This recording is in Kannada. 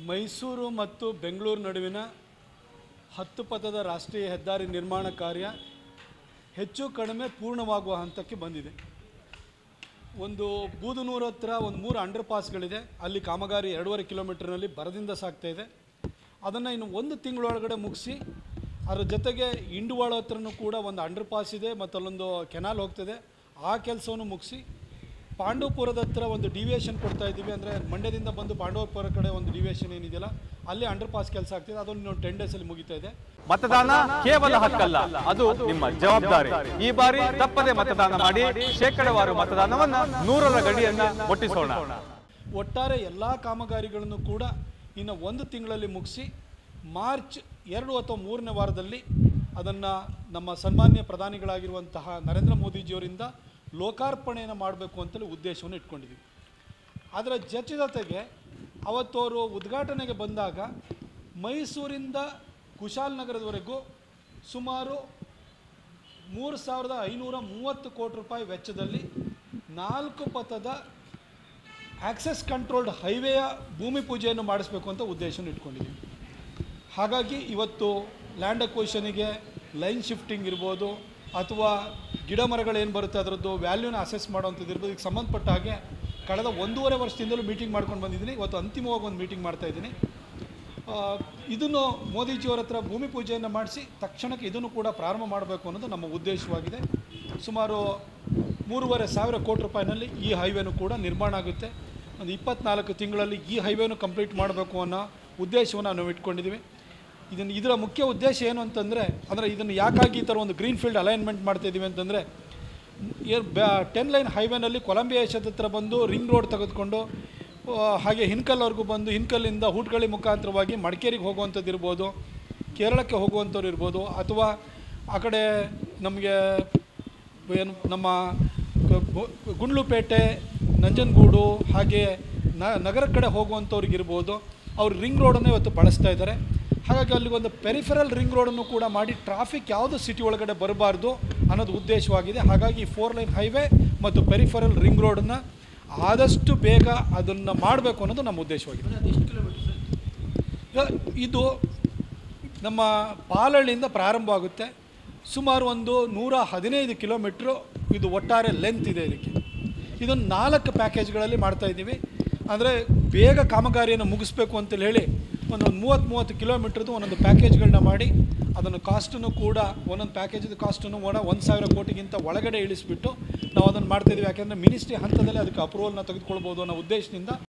ಮೈಸೂರು ಮತ್ತು ಬೆಂಗಳೂರು ನಡುವಿನ ಹತ್ತು ಪಥದ ರಾಷ್ಟ್ರೀಯ ಹೆದ್ದಾರಿ ನಿರ್ಮಾಣ ಕಾರ್ಯ ಹೆಚ್ಚು ಕಡಿಮೆ ಪೂರ್ಣವಾಗುವ ಹಂತಕ್ಕೆ ಬಂದಿದೆ ಒಂದು ಬೂದನೂರು ಹತ್ರ ಒಂದು ಮೂರು ಅಂಡರ್ ಪಾಸ್ಗಳಿದೆ ಅಲ್ಲಿ ಕಾಮಗಾರಿ ಎರಡೂವರೆ ಕಿಲೋಮೀಟರ್ನಲ್ಲಿ ಬರದಿಂದ ಸಾಗ್ತಾ ಇದೆ ಅದನ್ನು ಇನ್ನು ಒಂದು ತಿಂಗಳೊಳಗಡೆ ಮುಗಿಸಿ ಅದರ ಜೊತೆಗೆ ಇಂಡುವಾಳ ಹತ್ರನೂ ಕೂಡ ಒಂದು ಅಂಡರ್ ಪಾಸ್ ಇದೆ ಮತ್ತು ಅಲ್ಲೊಂದು ಕೆನಾಲ್ ಹೋಗ್ತದೆ ಆ ಕೆಲಸವನ್ನು ಮುಗಿಸಿ ಪಾಂಡವಪುರದ ಹತ್ರ ಒಂದು ಡಿವಿಯೇಷನ್ ಕೊಡ್ತಾ ಇದ್ದೀವಿ ಅಂದರೆ ಮಂಡ್ಯದಿಂದ ಬಂದು ಪಾಂಡವಪುರ ಕಡೆ ಒಂದು ಡಿವಿಯೇಷನ್ ಏನಿದೆಯಲ್ಲ ಅಲ್ಲಿ ಅಂಡರ್ ಪಾಸ್ ಕೆಲಸ ಆಗ್ತಿದೆ ಅದೊಂದು ಇನ್ನೊಂದು ಟೆನ್ ಡೇಸಲ್ಲಿ ಮುಗಿತಾ ಇದೆ ಮತದಾನ ಕೇವಲ ಹಕ್ಕಲ್ಲ ಅದು ನಿಮ್ಮ ಜವಾಬ್ದಾರಿ ಈ ಬಾರಿ ತಪ್ಪದೆ ಮತದಾನ ಮಾಡಿ ಶೇಕಡವಾರು ಮತದಾನವನ್ನ ನೂರರ ಗಡಿಯನ್ನ ಮುಟ್ಟಿಸೋಣ ಒಟ್ಟಾರೆ ಎಲ್ಲ ಕಾಮಗಾರಿಗಳನ್ನು ಕೂಡ ಇನ್ನು ಒಂದು ತಿಂಗಳಲ್ಲಿ ಮುಗಿಸಿ ಮಾರ್ಚ್ ಎರಡು ಅಥವಾ ಮೂರನೇ ವಾರದಲ್ಲಿ ಅದನ್ನು ನಮ್ಮ ಸನ್ಮಾನ್ಯ ಪ್ರಧಾನಿಗಳಾಗಿರುವಂತಹ ನರೇಂದ್ರ ಮೋದಿಜಿಯವರಿಂದ ಲೋಕಾರ್ಪಣೆಯನ್ನು ಮಾಡಬೇಕು ಅಂತೇಳಿ ಉದ್ದೇಶವನ್ನು ಇಟ್ಕೊಂಡಿದ್ದೀವಿ ಅದರ ಜೊತೆ ಜೊತೆಗೆ ಅವತ್ತು ಅವರು ಉದ್ಘಾಟನೆಗೆ ಬಂದಾಗ ಮೈಸೂರಿಂದ ಕುಶಾಲನಗರದವರೆಗೂ ಸುಮಾರು ಮೂರು ಸಾವಿರದ ಐನೂರ ಮೂವತ್ತು ಕೋಟಿ ರೂಪಾಯಿ ವೆಚ್ಚದಲ್ಲಿ ನಾಲ್ಕು ಪಥದ ಆಕ್ಸೆಸ್ ಕಂಟ್ರೋಲ್ಡ್ ಹೈವೇಯ ಭೂಮಿ ಪೂಜೆಯನ್ನು ಮಾಡಿಸ್ಬೇಕು ಅಂತ ಉದ್ದೇಶವನ್ನು ಇಟ್ಕೊಂಡಿದ್ದೀವಿ ಹಾಗಾಗಿ ಇವತ್ತು ಲ್ಯಾಂಡ್ ಅಕ್ವಿಷನಿಗೆ ಲೈನ್ ಶಿಫ್ಟಿಂಗ್ ಇರ್ಬೋದು ಅಥವಾ ಗಿಡ ಮರಗಳೇನು ಬರುತ್ತೆ ಅದರದ್ದು ವ್ಯಾಲ್ಯೂನ ಅಸೆಸ್ ಮಾಡೋವಂಥದ್ದು ಇರ್ಬೋದು ಈಗ ಸಂಬಂಧಪಟ್ಟ ಹಾಗೆ ಕಳೆದ ಒಂದೂವರೆ ವರ್ಷದಿಂದಲೂ ಮೀಟಿಂಗ್ ಮಾಡ್ಕೊಂಡು ಬಂದಿದ್ದೀನಿ ಇವತ್ತು ಅಂತಿಮವಾಗಿ ಒಂದು ಮೀಟಿಂಗ್ ಮಾಡ್ತಾ ಇದ್ದೀನಿ ಆ, ಇದನ್ನು ಮೋದಿಜಿಯವರ ಹತ್ರ ಭೂಮಿ ಪೂಜೆಯನ್ನು ಮಾಡಿಸಿ ತಕ್ಷಣಕ್ಕೆ ಇದನ್ನು ಕೂಡ ಪ್ರಾರಂಭ ಮಾಡಬೇಕು ಅನ್ನೋದು ನಮ್ಮ ಉದ್ದೇಶವಾಗಿದೆ ಸುಮಾರು ಮೂರುವರೆ ಸಾವಿರ ಕೋಟಿ ರೂಪಾಯಿನಲ್ಲಿ ಈ ಹೈವೇನು ಕೂಡ ನಿರ್ಮಾಣ ಆಗುತ್ತೆ ಒಂದು ಇಪ್ಪತ್ನಾಲ್ಕು ತಿಂಗಳಲ್ಲಿ ಈ ಹೈವೇನು ಕಂಪ್ಲೀಟ್ ಮಾಡಬೇಕು ಅನ್ನೋ ಉದ್ದೇಶವನ್ನು ನಾವು ಇಟ್ಕೊಂಡಿದ್ದೀವಿ ಇದನ್ನು ಇದರ ಮುಖ್ಯ ಉದ್ದೇಶ ಏನು ಅಂತಂದರೆ ಅಂದರೆ ಇದನ್ನು ಯಾಕಾಗಿ ಈ ಥರ ಒಂದು ಗ್ರೀನ್ ಫೀಲ್ಡ್ ಅಲೈನ್ಮೆಂಟ್ ಮಾಡ್ತಾ ಇದ್ದೀವಿ ಅಂತಂದರೆ ಟೆನ್ ಲೈನ್ ಹೈವೇನಲ್ಲಿ ಕೊಲಂಬಿಯಾ ಏಷ್ಯಾದ ಹತ್ರ ಬಂದು ರಿಂಗ್ ರೋಡ್ ತೆಗೆದುಕೊಂಡು ಆ, ಹಾಗೆ ಹಿನ್ಕಲ್ವರೆಗೂ ಬಂದು ಹಿನ್ಕಲ್ಲಿಂದ ಹೂಟ್ಗಳಿ ಮುಖಾಂತರವಾಗಿ ಮಡಿಕೇರಿಗೆ ಹೋಗುವಂಥದ್ದು ಇರ್ಬೋದು ಕೇರಳಕ್ಕೆ ಹೋಗುವಂಥವ್ರು ಇರ್ಬೋದು ಅಥವಾ ಆ ಕಡೆ ನಮಗೆ ಏನು ನಮ್ಮ ಕ- ಬು- ಗುಂಡ್ಲುಪೇಟೆ ನಂಜನಗೂಡು ಹಾಗೆ ನ ನಗರ ಕಡೆ ಹೋಗುವಂಥವ್ರಿಗೆ ಇರ್ಬೋದು ಅವ್ರು ರಿಂಗ್ ರೋಡನ್ನು ಇವತ್ತು ಬಳಸ್ತಾ ಇದ್ದಾರೆ ಹಾಗಾಗಿ ಅಲ್ಲಿಗೆ ಒಂದು ಪೆರಿಫೆರಲ್ ರಿಂಗ್ ರೋಡನ್ನು ಕೂಡ ಮಾಡಿ ಟ್ರಾಫಿಕ್ ಯಾವುದು ಸಿಟಿ ಒಳಗಡೆ ಬರಬಾರ್ದು ಅನ್ನೋದು ಉದ್ದೇಶವಾಗಿದೆ ಹಾಗಾಗಿ ಫೋರ್ ಲೈನ್ ಹೈವೇ ಮತ್ತು ಪೆರಿಫೆರಲ್ ರಿಂಗ್ ರೋಡನ್ನು ಆದಷ್ಟು ಬೇಗ ಅದನ್ನು ಮಾಡಬೇಕು ಅನ್ನೋದು ನಮ್ಮ ಉದ್ದೇಶವಾಗಿದೆ ಈಗ ಇದು ನಮ್ಮ ಪಾಲಳ್ಳಿಯಿಂದ ಪ್ರಾರಂಭ ಆಗುತ್ತೆ ಸುಮಾರು ಒಂದು ನೂರ ಹದಿನೈದು ಕಿಲೋಮೀಟ್ರು ಇದು ಒಟ್ಟಾರೆ ಲೆಂತ್ ಇದೆ ಇದಕ್ಕೆ ಇದನ್ನು ನಾಲ್ಕು ಪ್ಯಾಕೇಜ್ಗಳಲ್ಲಿ ಮಾಡ್ತಾ ಇದ್ದೀವಿ ಅಂದರೆ ಬೇಗ ಕಾಮಗಾರಿಯನ್ನು ಮುಗಿಸ್ಬೇಕು ಅಂತೇಳಿ ಹೇಳಿ ಒಂದೊಂದು ಮೂವತ್ತು ಮೂವತ್ತು ಕಿಲೋಮೀಟ್ರದ್ದು ಒಂದೊಂದು ಪ್ಯಾಕೇಜ್ಗಳನ್ನ ಮಾಡಿ ಅದನ್ನು ಕಾಸ್ಟನ್ನು ಕೂಡ ಒಂದೊಂದು ಪ್ಯಾಕೇಜದ ಕಾಸ್ಟನ್ನು ಕೂಡ ಒಂದು ಸಾವಿರ ಕೋಟಿಗಿಂತ ಒಳಗಡೆ ಇಳಿಸ್ಬಿಟ್ಟು ನಾವು ಅದನ್ನು ಮಾಡ್ತಾಯಿದ್ದೀವಿ ಯಾಕೆಂದರೆ ಮಿನಿಸ್ಟ್ರಿ ಹಂತದಲ್ಲಿ ಅದಕ್ಕೆ ಅಪ್ರೂವಲ್ನ ತೆಗೆದುಕೊಳ್ಬೋದು ಅನ್ನೋ ಉದ್ದೇಶದಿಂದ